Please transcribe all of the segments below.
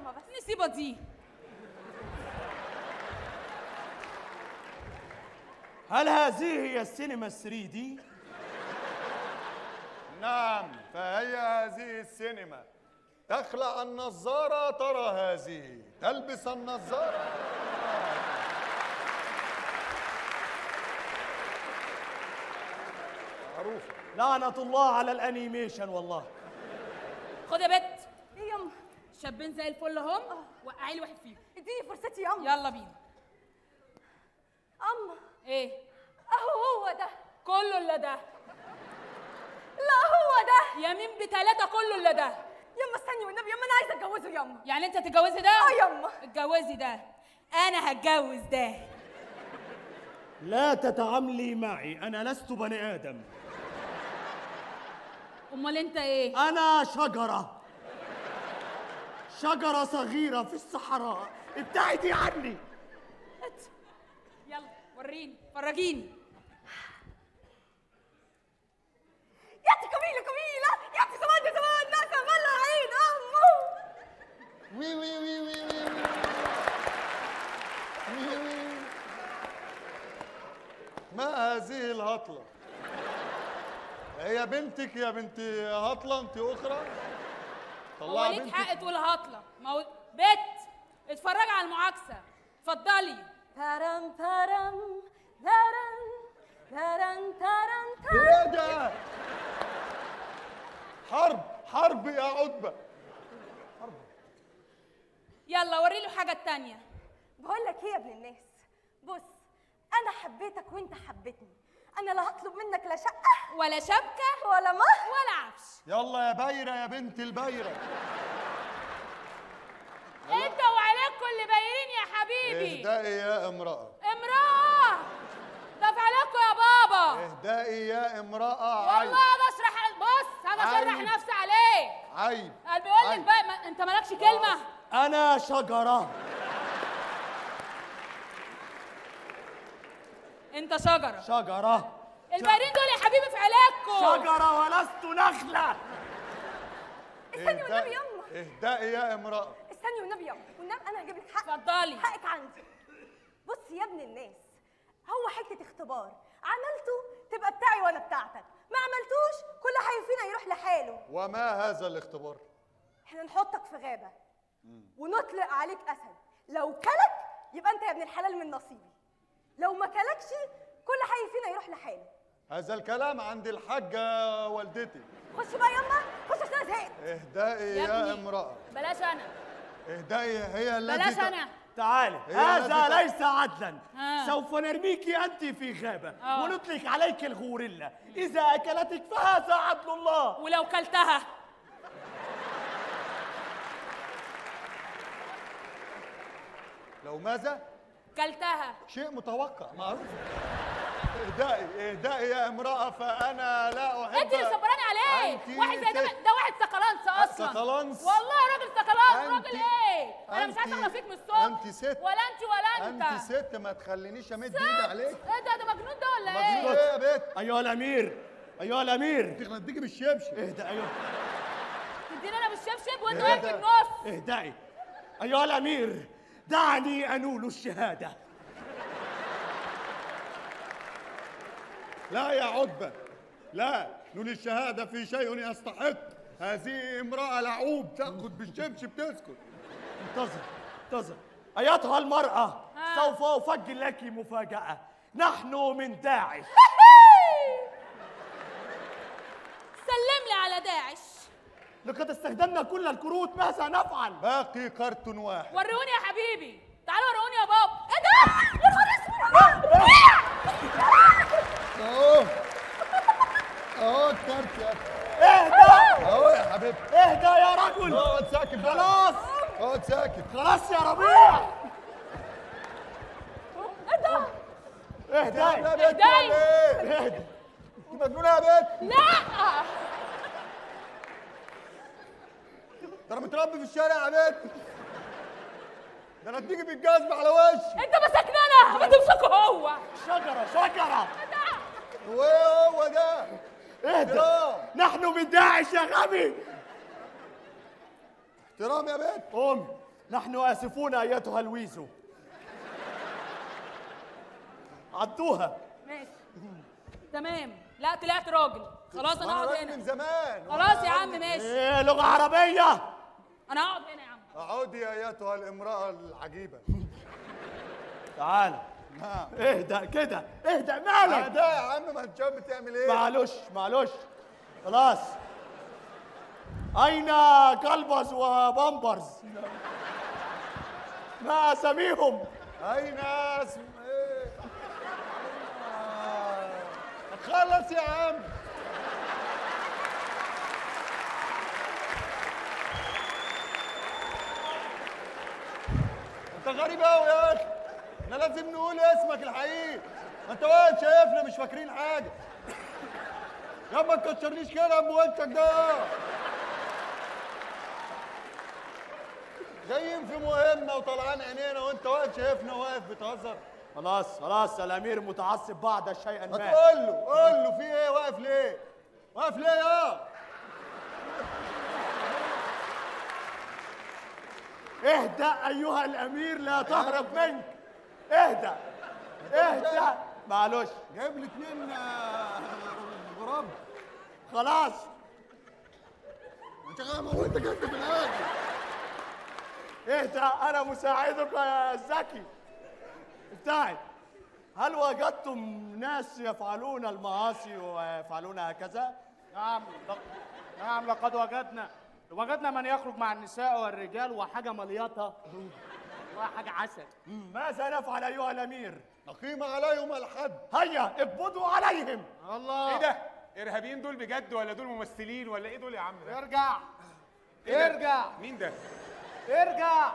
فاهمه بس نسيبه دي هل هذه هي السينما 3 دي؟ نعم فهي هذه السينما تخلع النظارة ترى هذه تلبس النظارة معروفة لعنة الله على الانيميشن والله خد يا بت ايه يما شابين زي الفل اهم وقعي لي واحد فيهم اديني فرصتي يما يلا بينا اما ايه اهو هو ده كله الا ده لا هو ده يمين بتلاتة كله الا ده يما استني والنبي يما انا عايزه اتجوزه يما يعني انت هتتجوزي ده اه يما اتجوزي ده انا هتجوز ده لا تتعاملي معي انا لست بني ادم امال انت ايه انا شجرة شجرة صغيرة في الصحراء ابتعدي عني يلا وريني فرجيني يا اختي كميله كميله يا اختي زمان يا زمان ناس ملا عين امه وي وي وي وي وي وي وي وي ما هذه الهطلة هي بنتك يا بنت هطلة انت اخرى هو طلعي ليك بنتك حق تقول هطلة ما هو بت اتفرجي على المعاكسة اتفضلي ترم ترم ترم ترم ترم ترم ايه ده حرب حرب يا عتبة يلا وري له حاجة تانية بقول لك ايه يا ابن الناس بص انا حبيتك وانت حبيتني انا لا هطلب منك لا شقه ولا شبكة ولا مهر ولا عفش يلا يا بايرة يا بنت البايرة انت وعليكم اللي بايرين يا حبيبي اهدئي يا امرأة امرأة ده في عليكم يا بابا اهدئي يا امرأة عيب والله هذا اشرح بص هذا اشرح عيب. نفسي عليه عيب قال بيقول لك عيب. بقى ما انت مالكش كلمة انا شجرة انت شجرة شجرة البايرين دول يا حبيبي في عليكم شجرة ولست نخلة استني والنبي اهدئي يما اهدئي يا امرأة استني والنبي يما والنبي انا هجيب لك حق اتفضلي حقك عندي بص يا ابن الناس هو حته اختبار عملته تبقى بتاعي وانا بتاعتك ما عملتوش كل حي فينا يروح لحاله وما هذا الاختبار احنا نحطك في غابه ونطلق عليك اسد لو كلك يبقى انت يا ابن الحلال من نصيبي لو ما كلكش كل حي فينا يروح لحاله هذا الكلام عند الحاجة والدتي خش بقى يما خش عشان انا زهقت اهدئي يا يا, ابني. امرأة بلاش انا اهدئي هي التي بلاش ت- انا تعالي هي هذا التي- ليس عدلا ها. سوف نرميك انت في غابة آه. ونطلق عليك الغوريلا اذا اكلتك فهذا عدل الله ولو كلتها لو ماذا؟ كلتها شيء متوقع معروف اهدئي اهدئي يا امرأة فأنا لا أحب انت اللي صبراني عليه أنت واحد زي ده ست. ده واحد سكلانس اصلا سكلانس؟ والله راجل سكلانس أنت- راجل ايه انا مش أنت- عايزه اغلى فيك من الصبح أنت ست. ولا انت ولا انت أنت ست ما تخلينيش أمد إيدي عليك ايه ده ده مجنون ده ولا مجنون ايه إيه يا بيت؟ ايها الامير ايها الامير تغنديكي بالشبشب اهدى ايها تديني انا بالشبشب وانت إيه واقف في ده؟ النص اهدئي ايها الامير دعني انول الشهاده لا يا عتبة لا نون الشهادة في شيء يستحق هذه امرأة لعوب تأخذ بالشبشب تسكت انتظر انتظر ايتها المراه ها. سوف افجر لك مفاجاه نحن من داعش سلم لي على داعش لقد استخدمنا كل الكروت ماذا نفعل باقي كرتون واحد وروني يا حبيبي تعالوا وروني يا بابا ايه ده يا نهار اسود اهو اهو الكارت يا أخي. اهدى اهو يا حبيبتي اهدى يا رجل اقعد ساكت بقى. خلاص اقعد ساكت خلاص يا ربيع ايه ده اهدى يا بنت اهدي. ولا ايه؟ اهدى انت مجنونة يا بنت لا ده انا متربي في الشارع يا بنت ده انا اديكي بالجزمة على وشي انت مسكني انا ما تمسكه هو شجره شجره ايه ده وايه هو ده؟ اهدى احترام نحن من داعش يا غبي احترام يا بنت قومي نحن آسفون أيتها الويزو عدوها ماشي تمام لا طلعت راجل خلاص انا أنا هقعد راجل من هنا زمان خلاص يا عم ماشي إيه لغة عربية انا هقعد هنا يا عم اعودي ايتها الامراه العجيبه تعال نعم اهدأ كده اهدأ مالك ده يا عم ما انت شايف بتعمل ايه معلش معلش خلاص أين كلبز وبامبرز ما أساميهم اين اسم ايه آه. خلص يا عم انت غريب قوي يا اخي احنا لازم نقول اسمك الحقيقي ما انت واقف شايفنا مش فاكرين حاجه يا ما تكشرنيش كده بوشك ده جايين في مهمه وطلعان عينينا وانت واقف شايفنا واقف بتهزر خلاص خلاص الأمير متعصب بعد شيئا ما ما تقول له قول له في ايه واقف ليه واقف ليه يا اهدأ أيها الأمير لا تهرب منك اهدأ اهدأ معلش جايب لي اتنين آه، غراب خلاص انت غامض وانت جبت في الاخر اهدأ أنا مساعدك يا زكي ابتعد هل وجدتم ناس يفعلون المعاصي ويفعلون هكذا؟ نعم لق- نعم لقد وجدنا وجدنا من يخرج مع النساء والرجال وحاجه مليطه وحاجه عسل ماذا نفعل أيها الأمير؟ نقيم عليهم الحد هيا اقبضوا عليهم الله ايه ده؟ ارهابيين دول بجد ولا دول ممثلين ولا ايه دول يا عم ده؟ ارجع إيه ده؟ ارجع مين ده؟ ارجع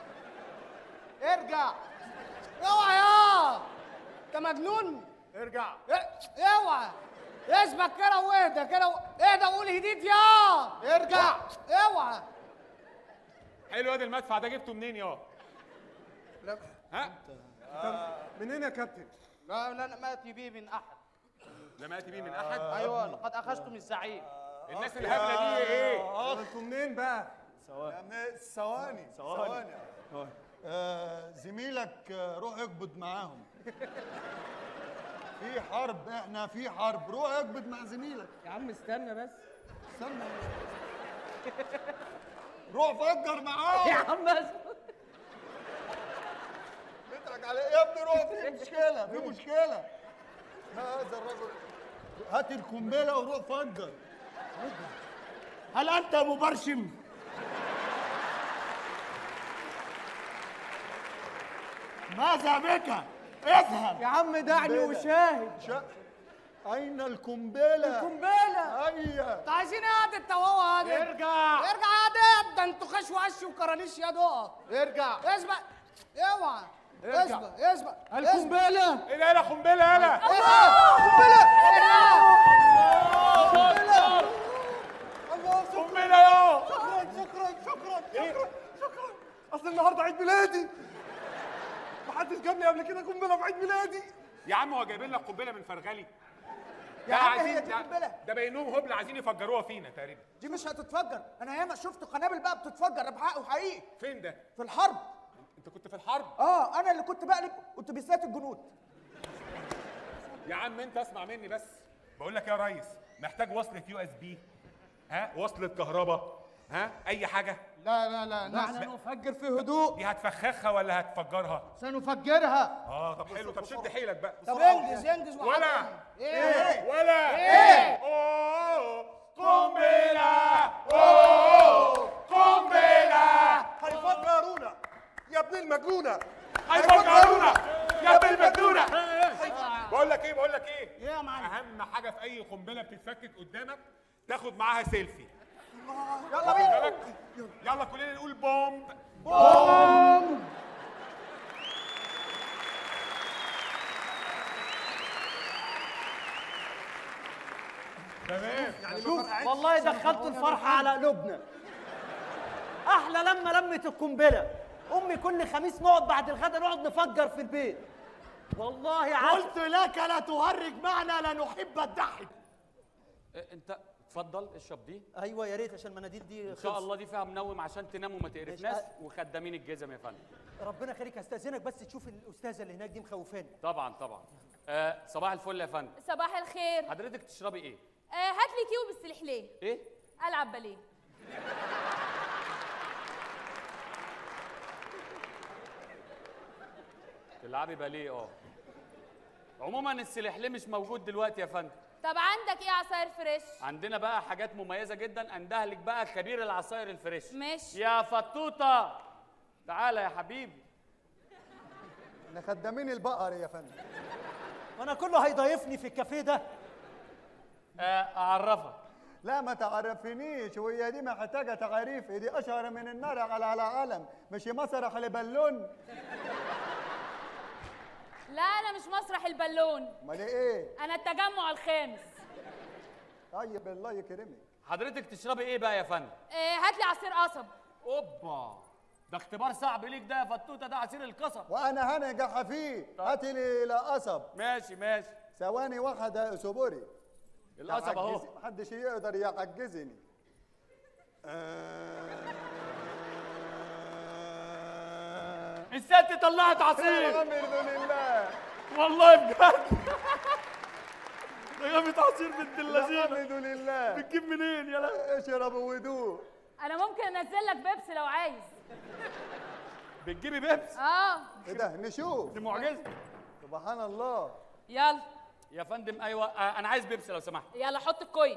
ارجع اوعى يا انت مجنون ارجع إيه- اوعى اثبت كده واهدى كده و- اهدى وقول هديت يا ارجع اوعى حلو واد المدفع ده جبته منين يا؟ لا ها؟ منين يا كابتن؟ لا لا ما اتي به من احد ده مات بيه من احد؟ ايوه لقد اخذته من الزعيم الناس الهبله دي ايه؟ اه انتوا منين بقى؟ ثواني ثواني ثواني آه زميلك آه، روح اقبض معاهم في حرب احنا في حرب روح اقبض مع زميلك يا عم استنى بس استنى روح فكر معاهم يا عم بس بيضحك على ايه يا ابني روح في مشكله في مشكله ما هذا الرجل هات القنبله وروح فجر هل أنت مبرشم؟ ماذا بك؟ اذهب يا عم دعني وشاهد شا... اين القنبله قنبله هيا انتوا عايزين ايه يا دي التواوه دي ارجع ارجع يا دي ده انتوا خش وقش وكرانيش يا دقط ارجع اسمع اوعى ارجع. اسمع اسمع القنبله ايه ده يلا قنبله يلا قنبله قنبله يا شكرا شكرا شكرا شكرا اصل النهارده عيد ميلادي محدش جاب لي قبل كده قنبله في عيد ميلادي يا عم هو جايبين لك قنبله من فرغلي يا ده عم عايزين هي دي ده- قنبلة. ده بينهم هبل عايزين يفجروها فينا تقريبا دي مش هتتفجر انا ياما شفت قنابل بقى بتتفجر بحق وحقيقي فين ده؟ في الحرب انت كنت في الحرب؟ اه انا اللي كنت بقلب اتوبيسات الجنود يا عم انت اسمع مني بس بقول لك يا ريس محتاج وصلة يو اس بي ها وصلة كهرباء ها اي حاجة لا لا لا نحن نفجر في هدوء دي هتفخخها ولا هتفجرها سنفجرها اه طب حلو طب شد حيلك بقى طب انجز انجز وحاجة. ولا ايه ولا ايه اوه قنبلة اوه قنبلة هيفجرونا يا ابن المجنونه هيفجرونا يا ابن المجنونة بقول لك ايه بقول لك ايه ايه يا معلم اهم حاجة في اي قنبلة بتتفكك قدامك تاخد معاها سيلفي يلا بينا بالك؟ يلا كلنا نقول بومب تمام شوف والله دخلتوا الفرحة على قلوبنا أحلى لما لمت القنبلة أمي كل خميس نقعد بعد الغدا نقعد نفجر في البيت والله عسل قلت لك لا تهرج معنا لا نحب الضحك انت اتفضل اشرب دي ايوه يا ريت عشان المناديل دي ان شاء الله دي فيها منوم عشان تنام وما تقرفناش ماشي. وخدامين الجزم يا فندم ربنا يخليك هستاذنك بس تشوف الاستاذه اللي هناك دي مخوفاني طبعا طبعا آه صباح الفل يا فندم صباح الخير حضرتك تشربي ايه آه هات لي كيو بالسلحليه ايه العب باليه تلعبي باليه اه عموما السلحليه مش موجود دلوقتي يا فندم طب عندك ايه عصاير فريش عندنا بقى حاجات مميزه جدا اندهلك بقى كبير العصاير الفريش ماشي يا فطوطه تعالى يا حبيبي احنا خدامين البقر يا فندم وانا كله هيضيفني في الكافيه ده آه اعرفك لا ما تعرفنيش وهي دي محتاجه تعريف دي اشهر من النار على على علم مش مسرح البالون لا انا مش مسرح البالون امال ايه انا التجمع الخامس طيب الله يكرمك حضرتك تشربي ايه بقى يا فندم آه هات لي عصير قصب اوبا ده اختبار صعب ليك ده يا فطوطه ده عصير القصب وانا هنجح فيه هاتي لي لا قصب ماشي ماشي ثواني واحده صبوري القصب اهو تعجز- محدش يقدر يعجزني الست طلعت عصير الحمد لله والله بجد ده جابت عصير بنت اللذينه الحمد لله بتجيب منين يلا اشرب ودوق انا ممكن انزل لك بيبسي لو عايز بتجيبي بيبس اه ايه ده نشوف دي معجزه سبحان الله يلا يا فندم ايوه آه انا عايز بيبسي لو سمحت يلا حط الكوين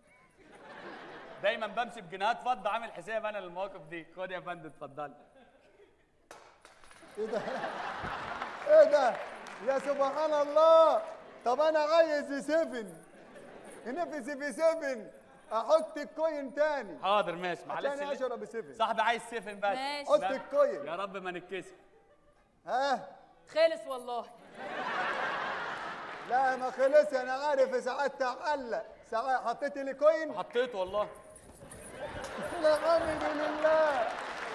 دايما بمشي بجنيهات فضه عامل حساب انا للمواقف دي خد يا فندم اتفضلي ايه ده ايه ده يا سبحان الله طب انا عايز سيفن نفسي في سيفن احط الكوين تاني حاضر ماشي معلش عشان ليه؟ اشرب سيفن صاحبي عايز سيفن بس ماشي. حط لا. الكوين يا رب ما نتكسر ها خلص والله لا ما خلص انا عارف ساعات تعلق ساعات حطيت لي كوين حطيت والله الحمد لله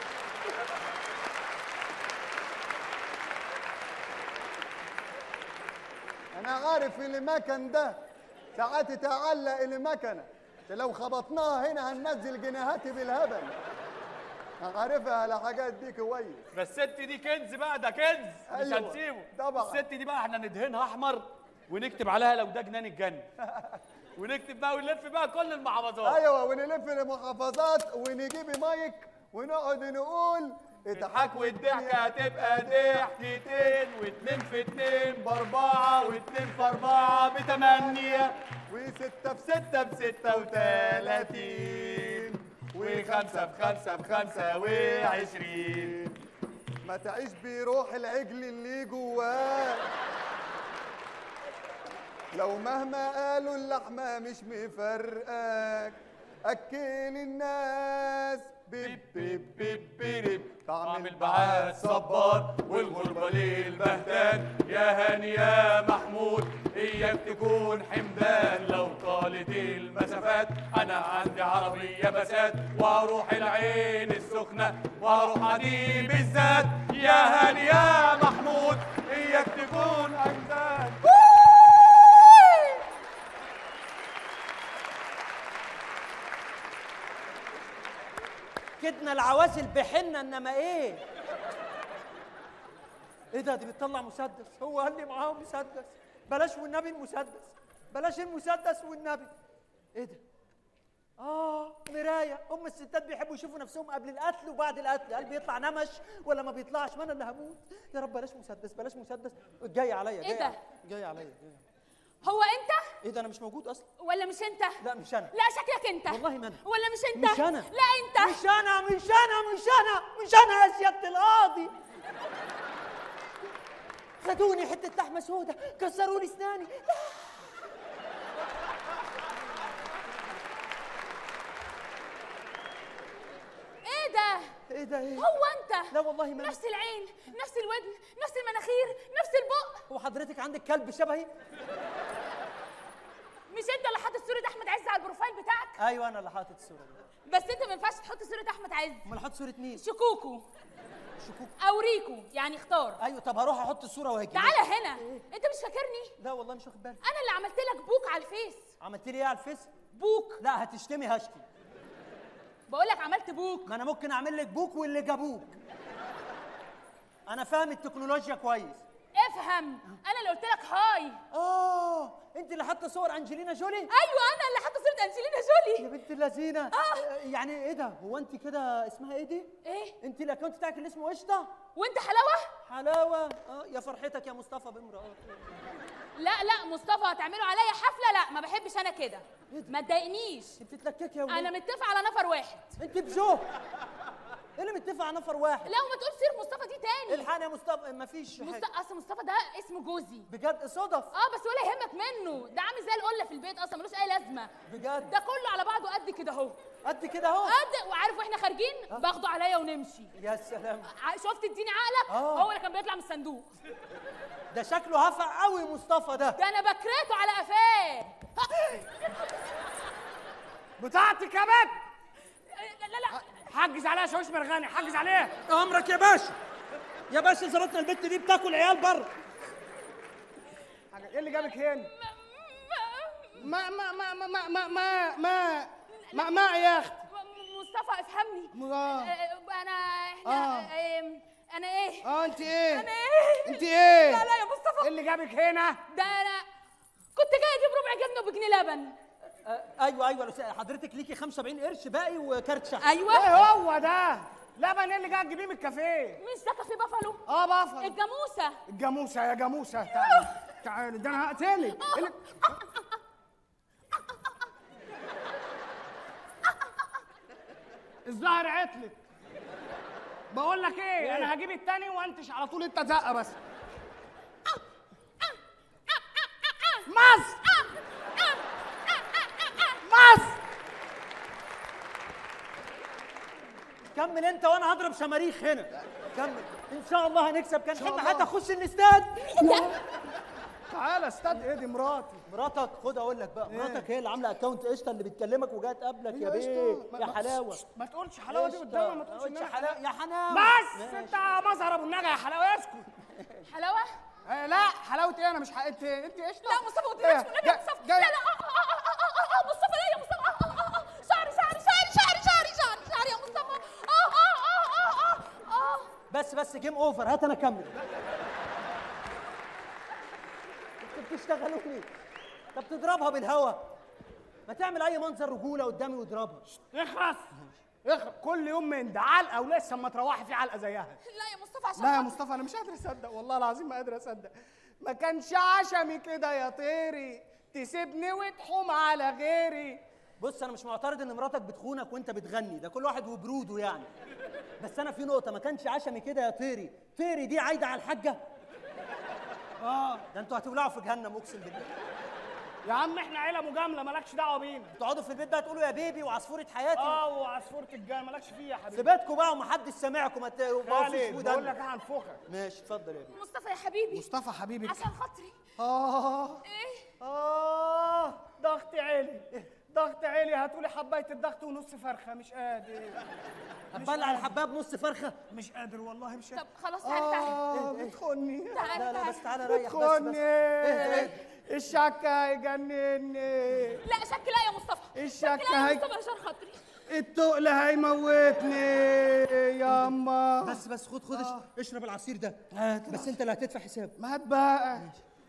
انا عارف المكن ده ساعات تعلق المكنه لو خبطناها هنا هننزل جنيهاتي بالهبل انا عارفها على الحاجات دي كويس بس الست دي كنز بقى ده كنز مش أيوة، هنسيبه طبعا. الست دي بقى احنا ندهنها احمر ونكتب عليها لو ده جنان الجنة ونكتب بقى ونلف بقى كل المحافظات ايوه ونلف المحافظات ونجيب مايك ونقعد نقول اضحك والضحكة هتبقى ضحكتين واتنين في اتنين باربعة واتنين في أربعة بتمانية وستة في ستة بستة وتلاتين وخمسة بخمسة بخمسة وعشرين ما تعيش بروح العجل اللي جواه لو مهما قالوا اللحمة مش مفرقاك أكل الناس بيب بيب بيب بيب طعم البعاد صبار والغربة للبهتان يا هاني يا محمود اياك تكون حمدان لو طالت المسافات انا عندي عربية بسات وهروح العين السخنة وهروح عدي بالذات يا هاني يا محمود اياك تكون حمدان كدنا العوازل بحنة انما ايه ايه ده دي بتطلع مسدس هو قال لي معاهم مسدس بلاش والنبي المسدس بلاش المسدس والنبي ايه ده اه مرايه ام الستات بيحبوا يشوفوا نفسهم قبل القتل وبعد القتل هل بيطلع نمش ولا ما بيطلعش ما انا اللي هموت يا رب بلاش مسدس بلاش مسدس جاي عليا إيه جاي ده؟ عليا، جاي عليا جاي عليا. هو انت ايه ده انا مش موجود اصلا ولا مش انت لا مش انا لا شكلك انت والله ما أنا. ولا مش انت مش أنا. لا انت مش انا مش انا مش انا مش انا يا سياده القاضي خدوني حته لحمه سودة كسروا لي اسناني ايه ده ايه ده ايه هو انت لا والله ما أنا. نفس العين نفس الودن نفس المناخير نفس البق هو حضرتك عندك كلب شبهي مش انت اللي حاطط صوره احمد عز على البروفايل بتاعك ايوه انا اللي حاطط الصوره دي بس انت ما ينفعش تحط صوره احمد عز امال احط صوره مين شكوكو شكوك او ريكو يعني اختار ايوه طب هروح احط الصوره وهجي تعالى هنا انت مش فاكرني لا والله مش واخد بالي انا اللي عملت لك بوك على الفيس عملت لي ايه على الفيس بوك لا هتشتمي هشتم بقول لك عملت بوك ما انا ممكن اعمل لك بوك واللي جابوك انا فاهم التكنولوجيا كويس افهم انا اللي قلت لك هاي اه انت اللي حاطه صور انجلينا جولي ايوه انا اللي حاطه صوره انجلينا جولي يا بنت اللذينه آه. يعني ايه ده هو انت كده اسمها ايه دي ايه انت الاكونت بتاعك اللي اسمه قشطه وانت حلاوه حلاوه اه يا فرحتك يا مصطفى بامرأة لا لا مصطفى هتعملوا عليا حفله لا ما بحبش انا كده ما تضايقنيش انت بتتلككي يا ولد انا متفق على نفر واحد انت بجو ايه اللي متفق على نفر واحد لا وما تقول سير مصطفى دي تاني الحقني يا مصطفى مفيش حاجه مصطفى اصل مصطفى ده اسم جوزي بجد صدف اه بس ولا يهمك منه ده عامل زي القله في البيت اصلا ملوش اي لازمه بجد ده كله على بعضه قد كده اهو قد كده اهو قد وعارف واحنا خارجين باخده عليا ونمشي يا سلام ع- شفت اديني عقلك آه. هو اللي كان بيطلع من الصندوق ده شكله هفع قوي مصطفى ده ده انا بكرهته على قفاه بتاعتي كمان لا لا لا حجز عليها شاويش مرغني حجز عليها امرك يا باشا يا باشا ظبطنا البت دي بتاكل عيال بره ايه اللي جابك هنا ما ما ما ما ما ما ما ما ما ما يا اختي م- مصطفى افهمني آه. آه، انا احنا آه. آه، انا ايه اه انت ايه انا ايه انت ايه لا لا يا مصطفى ايه اللي جابك هنا ده انا كنت جاي اجيب ربع جبنه وبجنيه لبن آه، ايوه ايوه الأستاذ، حضرتك ليكي 75 قرش باقي وكارت شحن ايوه ايه هو ده لبن ايه اللي جاي تجيبيه من الكافيه مش ده كافيه بافالو اه بافل الجاموسه الجاموسه يا جاموسه تعالي تعالي ده انا هقتلك إيه اللي- الظهر عطلت بقول لك ايه انا هجيب التاني وانتش على طول انت زقه بس مصر مصر كمل انت وانا هضرب شماريخ هنا كمل ان شاء الله هنكسب كان حلم حتى اخش الاستاد تعالى استاد ايه دي مراتي مراتك خد اقول لك بقى مراتك هي اللي عامله اكونت قشطه اللي بتكلمك وجايه تقابلك يا هي بيه قشطة. ما- يا ما- حلاوه ما تقولش حلاوه دي قشطة. قدامها ما تقولش قلتش إنها حلاوه يا حلاوه بس ماشي. انت مظهر ابو النجا يا حلاوه اسكت حلاوه آه لا حلاوه ايه انا مش ح... انت انت قشطه لا مصطفى قلت إيه؟ لك والنبي يا جا- مصطفى جاي- لا لا آه، آه، آه، آه، آه، آه، مصطفى لا يا مصطفى آه، آه، آه، آه، شعري شعري شعري شعري شعري شعري شعري يا مصطفى اه اه اه اه اه اه بس بس جيم اوفر هات انا اكمل انتوا بتشتغلوني طب تضربها بالهوا ما تعمل اي منظر رجوله قدامي واضربها اخرس اخرس كل يوم من ده علقه ولسه اما تروحي في علقه زيها لا يا مصطفى عشان لا يا خاطري. مصطفى انا مش قادر اصدق والله العظيم ما قادر اصدق ما كانش عشمي كده يا طيري تسيبني وتحوم على غيري بص انا مش معترض ان مراتك بتخونك وانت بتغني ده كل واحد وبروده يعني بس انا في نقطه ما كانش عشمي كده يا طيري طيري دي عايده على الحاجه اه ده انتوا هتولعوا في جهنم اقسم بالله يا عم احنا عيله مجامله مالكش دعوه بينا تقعدوا في البيت بقى تقولوا يا بيبي وعصفوره حياتي اه وعصفوره الجان مالكش فيها يا في حبيبي بيتكم بقى ومحدش سامعكم ما تبقوش خالد في بقول لك ودانك هنفخك ماشي اتفضل يا بيبي مصطفى يا حبيبي مصطفى حبيبي عشان خاطري اه ايه اه ضغط عالي ضغط عالي هاتولي حبايه الضغط ونص فرخه مش قادر هتبلع الحبايه بنص فرخه مش قادر والله مش طب قادر خلاص تعالى تعالى اه بتخني تعالى لا لا تعالى بس تعالى ريح بس بس بتخني اهدى اهدى الشكة هيجنني لا شك لا يا مصطفى الشك شك لا هي- يا مصطفى عشان خاطري التقل هيموتني ياما بس بس خد خد اش- اشرب العصير ده بس انت اللي هتدفع حساب ما هات بقى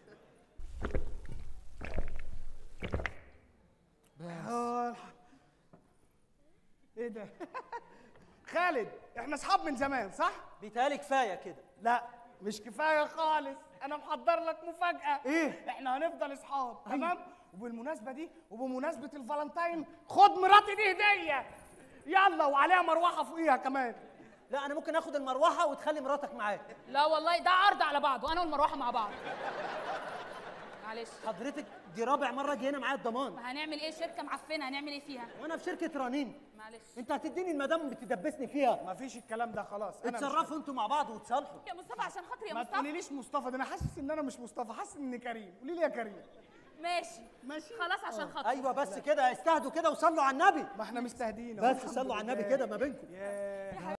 آه، الح- ايه ده خالد احنا اصحاب من زمان صح بيتهيألي كفايه كده لا مش كفايه خالص انا محضر لك مفاجاه إيه؟ احنا هنفضل اصحاب تمام وبالمناسبه دي وبمناسبه الفالنتاين خد مراتي دي هديه يلا وعليها مروحه فوقيها كمان لا انا ممكن اخد المروحه وتخلي مراتك معاك لا والله ده عرض على بعضه انا والمروحه مع بعض معلش حضرتك دي رابع مره اجي هنا معايا الضمان ما هنعمل ايه شركه معفنه هنعمل ايه فيها وانا في شركه رنين معلش انت هتديني المدام بتدبسني فيها مفيش الكلام ده خلاص انا مش- اتصرفوا انتوا مع بعض وتصالحوا يا مصطفى عشان خاطري يا ما مصطفى تقوليليش مصطفى ده انا حاسس ان انا مش مصطفى حاسس اني كريم قولي لي يا كريم ماشي ماشي. خلاص عشان خاطري ايوه بس كده استهدوا كده وصلوا على النبي ما احنا مستهديين بس صلوا على النبي كده ما بينكم ياه